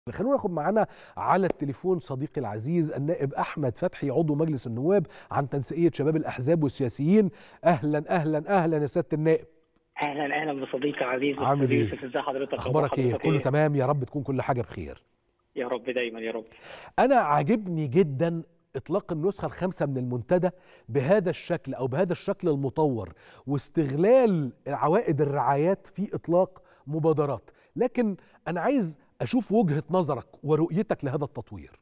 خلونا ناخد معانا على التليفون صديقي العزيز النائب احمد فتحي عضو مجلس النواب عن تنسيقيه شباب الاحزاب والسياسيين اهلا اهلا اهلا يا سياده النائب اهلا اهلا بصديقي عزيز عامل أستاذ إيه؟ يوسف ازي حضرتك اخبارك ايه حضرتك كله تمام يا رب تكون كل حاجه بخير يا رب دايما يا رب انا عاجبني جدا اطلاق النسخه الخامسه من المنتدى بهذا الشكل او بهذا الشكل المطور واستغلال عوائد الرعايات في اطلاق مبادرات لكن انا عايز اشوف وجهه نظرك ورؤيتك لهذا التطوير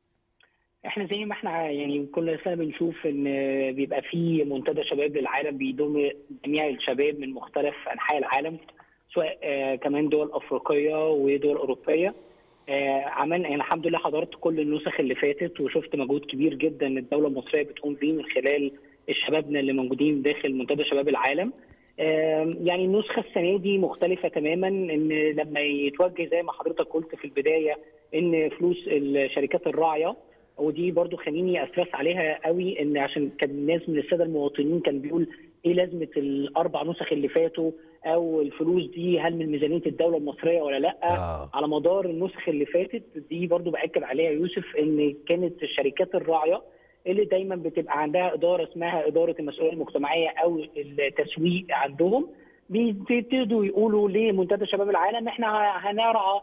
احنا زي ما احنا يعني كل سنه بنشوف ان بيبقى في منتدى شباب للعالم بيضم جميع الشباب من مختلف انحاء العالم سواء آه، كمان دول افريقيه ودول اوروبيه آه، عملنا يعني الحمد لله حضرت كل النسخ اللي فاتت وشفت مجهود كبير جدا الدوله المصريه بتقوم بيه من خلال شبابنا اللي موجودين داخل منتدى شباب العالم آم، يعني النسخه السنه دي مختلفه تماما ان لما يتوجه زي ما حضرتك قلت في البدايه ان فلوس الشركات الراعيه ودي برضو خليني استرس عليها قوي ان عشان كان ناس من الساده المواطنين كان بيقول ايه لازمه الاربع نسخ اللي فاتوا او الفلوس دي هل من ميزانيه الدوله المصريه ولا لا آه. على مدار النسخ اللي فاتت دي برضو باكد عليها يوسف ان كانت الشركات الراعيه اللي دايما بتبقى عندها اداره اسمها اداره المسؤوليه المجتمعيه او التسويق عندهم بيبتدوا يقولوا لمنتدى شباب العالم احنا هنرعى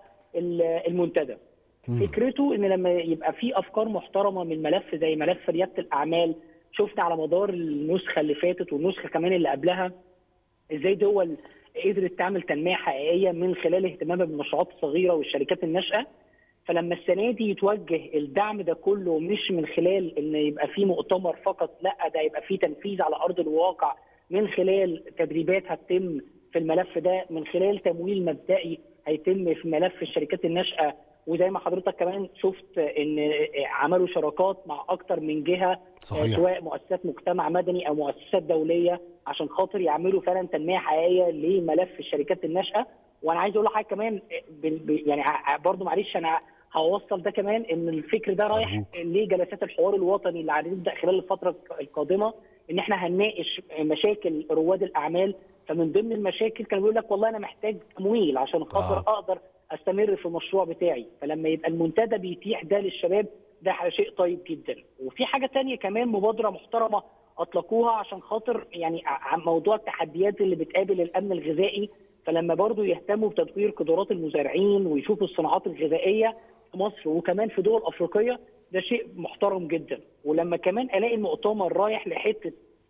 المنتدى مم. فكرته ان لما يبقى في افكار محترمه من ملف زي ملف رياده الاعمال شفنا على مدار النسخه اللي فاتت والنسخه كمان اللي قبلها ازاي دول قدرت تعمل تنميه حقيقيه من خلال اهتمامها بالمشروعات الصغيره والشركات الناشئه فلما السنه دي يتوجه الدعم ده كله مش من خلال ان يبقى في مؤتمر فقط لا ده يبقى في تنفيذ على ارض الواقع من خلال تدريبات هتتم في الملف ده من خلال تمويل مبدئي هيتم في ملف الشركات الناشئه وزي ما حضرتك كمان شفت ان عملوا شراكات مع اكتر من جهه صحيح. سواء مؤسسات مجتمع مدني او مؤسسات دوليه عشان خاطر يعملوا فعلا تنميه حقيقيه لملف الشركات الناشئه وانا عايز اقول لحضرتك كمان بال- ب- يعني ع- برضو معلش انا هوصل ده كمان ان الفكر ده رايح أرجوك. لجلسات الحوار الوطني اللي هنبدا خلال الفتره القادمه ان احنا هنناقش مشاكل رواد الاعمال فمن ضمن المشاكل كان بيقول لك والله انا محتاج تمويل عشان خاطر آه. اقدر استمر في المشروع بتاعي فلما يبقى المنتدى بيتيح ده للشباب ده شيء طيب جدا وفي حاجه تانية كمان مبادره محترمه اطلقوها عشان خاطر يعني ع- عن موضوع التحديات اللي بتقابل الامن الغذائي فلما برضو يهتموا بتطوير قدرات المزارعين ويشوفوا الصناعات الغذائيه في مصر وكمان في دول افريقيه ده شيء محترم جدا ولما كمان الاقي المؤتمر رايح لحته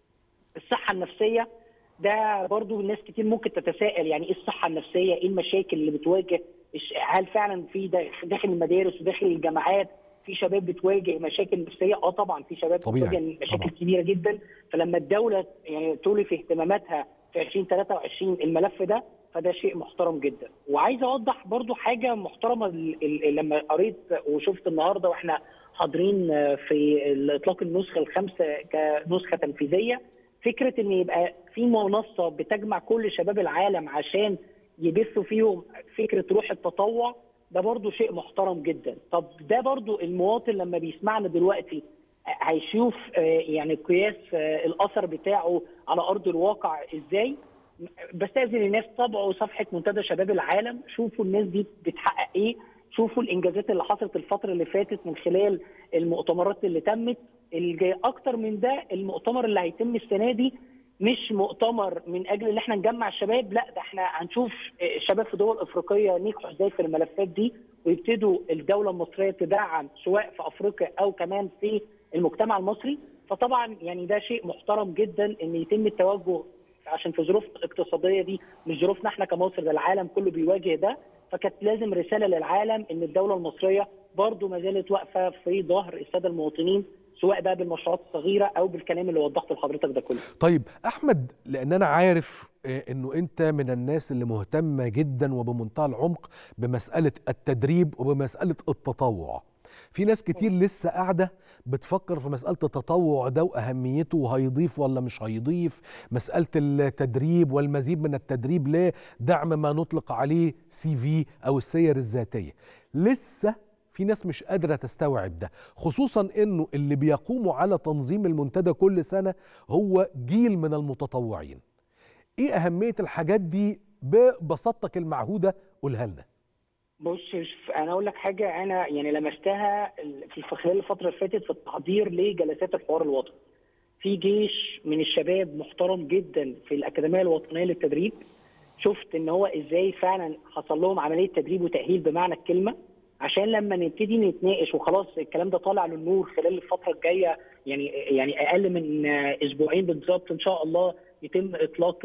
الصحه النفسيه ده برضو ناس كتير ممكن تتساءل يعني ايه الصحه النفسيه ايه المشاكل اللي بتواجه الش- هل فعلا في دا- داخل المدارس وداخل الجامعات في شباب بتواجه مشاكل نفسيه اه طبعا في شباب طبيعي، بتواجه مشاكل طبعا. كبيره جدا فلما الدوله يعني تولف اهتماماتها في 2023 الملف ده فده شيء محترم جدا وعايز اوضح برضو حاجه محترمه ال- ال- لما قريت وشفت النهارده واحنا حاضرين في اطلاق النسخه الخامسه كنسخه تنفيذيه فكره ان يبقى في منصه بتجمع كل شباب العالم عشان يبثوا فيهم فكره روح التطوع ده برضو شيء محترم جدا طب ده برضو المواطن لما بيسمعنا دلوقتي هيشوف آه، يعني قياس آه، الاثر بتاعه على ارض الواقع ازاي بستاذن الناس طبعوا صفحه منتدى شباب العالم شوفوا الناس دي بتحقق ايه شوفوا الانجازات اللي حصلت الفتره اللي فاتت من خلال المؤتمرات اللي تمت الجاي اكتر من ده المؤتمر اللي هيتم السنه دي مش مؤتمر من اجل ان احنا نجمع الشباب لا ده احنا هنشوف الشباب في دول افريقيه نجحوا ازاي في الملفات دي ويبتدوا الدوله المصريه تدعم سواء في افريقيا او كمان في المجتمع المصري فطبعا يعني ده شيء محترم جدا ان يتم التوجه عشان في ظروف اقتصاديه دي مش ظروفنا احنا كمصر ده العالم كله بيواجه ده فكانت لازم رساله للعالم ان الدوله المصريه برضو ما زالت واقفه في ظهر الساده المواطنين سواء بقى بالمشروعات الصغيره او بالكلام اللي وضحته لحضرتك ده كله. طيب احمد لان انا عارف آه، انه انت من الناس اللي مهتمه جدا وبمنتهى العمق بمساله التدريب وبمساله التطوع في ناس كتير لسه قاعده بتفكر في مساله التطوع ده واهميته وهيضيف ولا مش هيضيف مساله التدريب والمزيد من التدريب لدعم ما نطلق عليه سي في او السير الذاتيه لسه في ناس مش قادرة تستوعب ده خصوصا انه اللي بيقوموا على تنظيم المنتدى كل سنة هو جيل من المتطوعين ايه اهمية الحاجات دي ببساطتك المعهودة قولها لنا بص شوف، انا اقول لك حاجه انا يعني لمستها في في خلال الفتره اللي فاتت في التحضير لجلسات الحوار الوطني. في جيش من الشباب محترم جدا في الاكاديميه الوطنيه للتدريب شفت ان هو ازاي فعلا حصل لهم عمليه تدريب وتاهيل بمعنى الكلمه عشان لما نبتدي نتناقش وخلاص الكلام ده طالع للنور خلال الفتره الجايه يعني يعني اقل من اسبوعين بالظبط ان شاء الله يتم اطلاق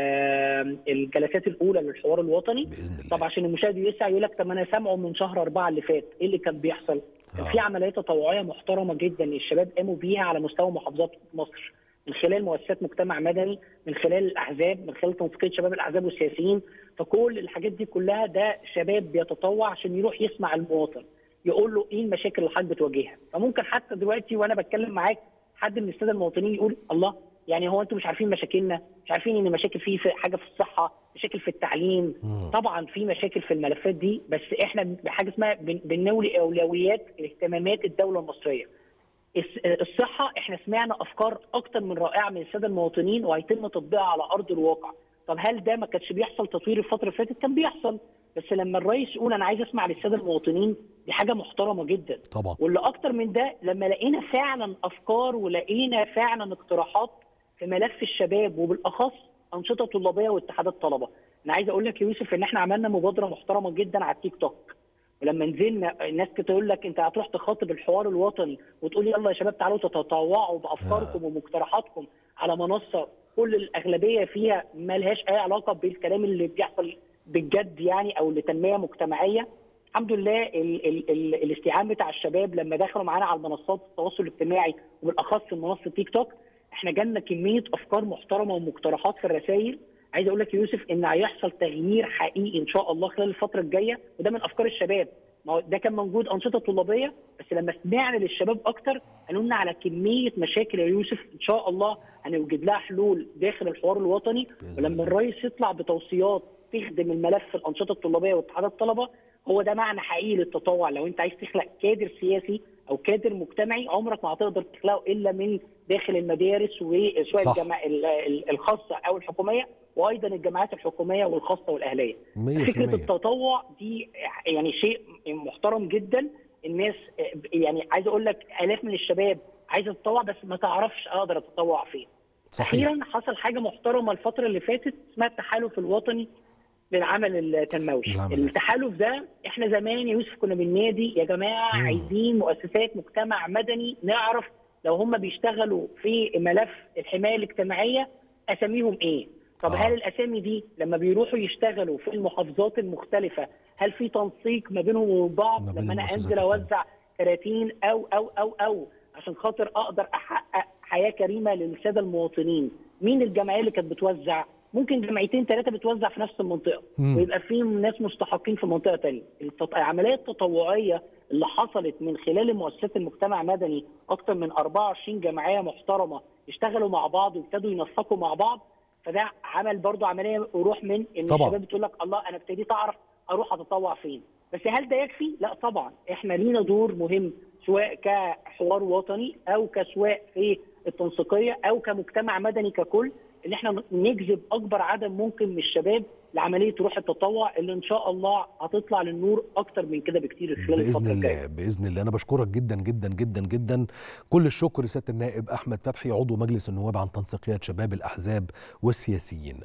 ال- الجلسات الاولى للحوار الوطني باذن الله طب عشان المشاهد يسعى يقول لك طب ما انا سامعه من شهر أربعة اللي فات ايه اللي كان بيحصل؟ كان آه. في عمليات تطوعيه محترمه جدا الشباب قاموا بيها على مستوى محافظات مصر من خلال مؤسسات مجتمع مدني من خلال الاحزاب من خلال تنسيقيه شباب الاحزاب والسياسيين فكل الحاجات دي كلها ده شباب بيتطوع عشان يروح يسمع المواطن يقول له ايه المشاكل اللي حضرتك بتواجهها فممكن حتى دلوقتي وانا بتكلم معاك حد من الساده المواطنين يقول الله يعني هو انتم مش عارفين مشاكلنا مش عارفين ان مشاكل في في حاجه في الصحه مشاكل في التعليم مم. طبعا في مشاكل في الملفات دي بس احنا بحاجه اسمها بن- بنولي اولويات اهتمامات الدوله المصريه الس- الصحه احنا سمعنا افكار اكتر من رائعه من الساده المواطنين وهيتم تطبيقها على ارض الواقع طب هل ده ما كانش بيحصل تطوير الفتره اللي فاتت كان بيحصل بس لما الرئيس يقول انا عايز اسمع للساده المواطنين دي حاجه محترمه جدا طبعا واللي اكتر من ده لما لقينا فعلا افكار ولقينا فعلا اقتراحات في ملف الشباب وبالاخص انشطه طلابيه واتحادات طلبه انا عايز اقول لك يا يوسف ان احنا عملنا مبادره محترمه جدا على التيك توك ولما نزلنا الناس كانت تقول لك انت هتروح تخاطب الحوار الوطني وتقول يلا يا شباب تعالوا تتطوعوا بافكاركم ومقترحاتكم على منصه كل الاغلبيه فيها ما لهاش اي علاقه بالكلام اللي بيحصل بالجد يعني او لتنميه مجتمعيه الحمد لله ال ال ال الاستيعاب بتاع الشباب لما دخلوا معانا على منصات التواصل الاجتماعي وبالاخص منصه تيك توك احنا جالنا كميه افكار محترمه ومقترحات في الرسائل عايز اقول لك يا يوسف ان هيحصل تغيير حقيقي ان شاء الله خلال الفتره الجايه وده من افكار الشباب ما هو ده كان موجود انشطه طلابيه بس لما سمعنا للشباب اكتر قالوا لنا على كميه مشاكل يا يوسف ان شاء الله هنوجد لها حلول داخل الحوار الوطني بإذن ولما الله. الرئيس يطلع بتوصيات تخدم الملف الانشطه الطلابيه واتحادات الطلبه هو ده معنى حقيقي للتطوع لو انت عايز تخلق كادر سياسي او كادر مجتمعي عمرك ما هتقدر تخلقه الا من داخل المدارس وسواء صح. الجما... ال- ال- الخاصه او الحكوميه وايضا الجامعات الحكوميه والخاصه والاهليه 100% فكره التطوع دي يعني شيء محترم جدا الناس يعني عايز اقول لك الاف من الشباب عايزه تتطوع بس ما تعرفش اقدر اتطوع فين صحيح اخيرا حصل حاجه محترمه الفتره اللي فاتت اسمها التحالف الوطني للعمل التنموي العمل. التحالف ده احنا زمان يا يوسف كنا بالنادي يا جماعه مم. عايزين مؤسسات مجتمع مدني نعرف لو هم بيشتغلوا في ملف الحمايه الاجتماعيه اساميهم ايه طب آه. هل الاسامي دي لما بيروحوا يشتغلوا في المحافظات المختلفه هل في تنسيق ما بينهم وبين ما بعض بين لما انا المؤسسات انزل التانية. اوزع كراتين او او او او عشان خاطر اقدر احقق حياه كريمه للساده المواطنين مين الجمعيه اللي كانت بتوزع ممكن جمعيتين ثلاثه بتوزع في نفس المنطقه مم. ويبقى في ناس مستحقين في منطقه ثانيه العمليه التطوعيه اللي حصلت من خلال مؤسسات المجتمع المدني اكثر من 24 جمعيه محترمه اشتغلوا مع بعض وابتدوا ينسقوا مع بعض فده عمل برضو عمليه روح من ان طبعاً. الشباب بتقول لك الله انا ابتديت اعرف اروح اتطوع فين بس هل ده يكفي؟ لا طبعا احنا لينا دور مهم سواء كحوار وطني او كسواء في التنسيقيه او كمجتمع مدني ككل ان احنا نجذب اكبر عدد ممكن من الشباب لعمليه روح التطوع اللي ان شاء الله هتطلع للنور اكتر من كده بكتير خلال باذن الفتره الجايه. الله باذن الله انا بشكرك جدا جدا جدا جدا كل الشكر لسياده النائب احمد فتحي عضو مجلس النواب عن تنسيقيات شباب الاحزاب والسياسيين